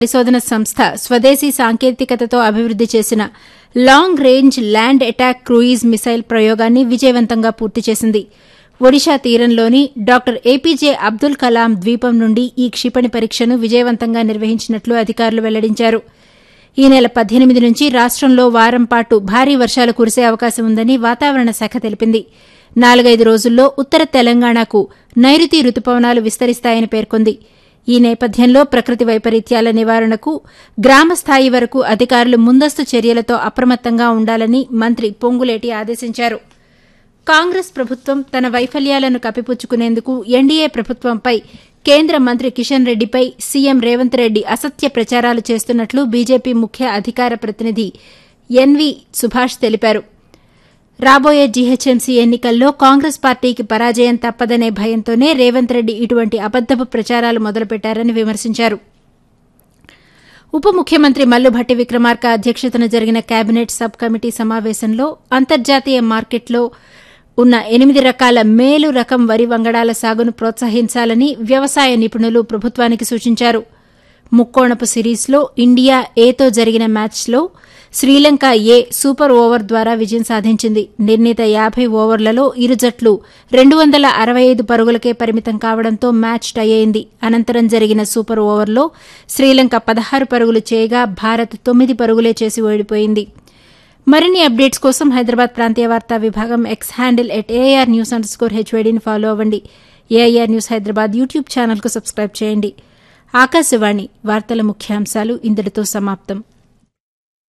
పరిశోధన సంస్థ స్వదేశీ సాంకేతికతతో అభివృద్ది చేసిన long range land attack cruise missile ప్రయోగాన్ని విజయవంతంగా పూర్తి చేసింది ఒడిషా తీరంలోని డాక్టర్ ఏపీజే అబ్దుల్ కలాం ద్వీపం నుండి ఈ క్షిపణి పరీక్షను విజయవంతంగా నిర్వహించినట్లు అధికారులు వెల్లడించారు ఈ నెల పద్దెనిమిది నుంచి రాష్టంలో వారం పాటు భారీ వర్షాలు కురిసే అవకాశం ఉందని వాతావరణ శాఖ తెలిపింది నాలుగైదు రోజుల్లో ఉత్తర తెలంగాణకు నైరుతి రుతుపవనాలు విస్తరిస్తాయని పేర్కొంది ఈ నేపథ్యంలో ప్రకృతి వైపరీత్యాల నివారణకు గ్రామస్థాయి వరకు అధికారులు ముందస్తు చర్యలతో అప్రమత్తంగా ఉండాలని మంత్రి పొంగులేటి ఆదేశించారు కాంగ్రెస్ ప్రభుత్వం తన వైఫల్యాలను కప్పిపుచ్చుకునేందుకు ఎన్డీఏ ప్రభుత్వంపై కేంద్ర మంత్రి కిషన్ రెడ్డిపై సీఎం రేవంత్ రెడ్డి అసత్య ప్రచారాలు చేస్తున్నట్లు బీజేపీ ముఖ్య అధికార ప్రతినిధి ఎన్వీ సుభాష్ తెలిపారు రాబోయే జీహెచ్ఎంసీ ఎన్నికల్లో కాంగ్రెస్ పార్టీకి పరాజయం తప్పదనే భయంతోనే రేవంత్ రెడ్డి ఇటువంటి అబద్దపు ప్రచారాలు మొదలుపెట్టారని విమర్శించారు ఉప ముఖ్యమంత్రి మల్లుభట్టి విక్రమార్క అధ్యక్షతన జరిగిన కేబినెట్ సబ్ కమిటీ సమావేశంలో అంతర్జాతీయ మార్కెట్లో ఉన్న ఎనిమిది రకాల మేలు రకం వరి వంగడాల సాగును ప్రోత్సహించాలని వ్యవసాయ నిపుణులు ప్రభుత్వానికి సూచించారు ముక్కోణపు సిరీస్లో ఇండియా ఏతో జరిగిన మ్యాచ్లో శ్రీలంక ఏ సూపర్ ఓవర్ ద్వారా విజయం సాధించింది నిర్ణీత యాభై ఓవర్లలో ఇరు జట్లు రెండు వందల అరవై ఐదు పరుగులకే పరిమితం కావడంతో మ్యాచ్ టై అయింది అనంతరం జరిగిన సూపర్ ఓవర్లో శ్రీలంక పదహారు పరుగులు చేయగా భారత్ తొమ్మిది పరుగులే చేసి ఓడిపోయింది మరిన్ని అప్డేట్స్ కోసం హైదరాబాద్ ప్రాంతీయ వార్తా విభాగం X handle at AR news under score హెచ్వేడీని ఫాలో అవ్వండి ఏఐఆర్ న్యూస్ హైదరాబాద్ యూట్యూబ్ ఛానల్కు సబ్స్క్రైబ్ చేయండి ఆకాశవాణి వార్తల ముఖ్యాంశాలు ఇంతటితో సమాప్తం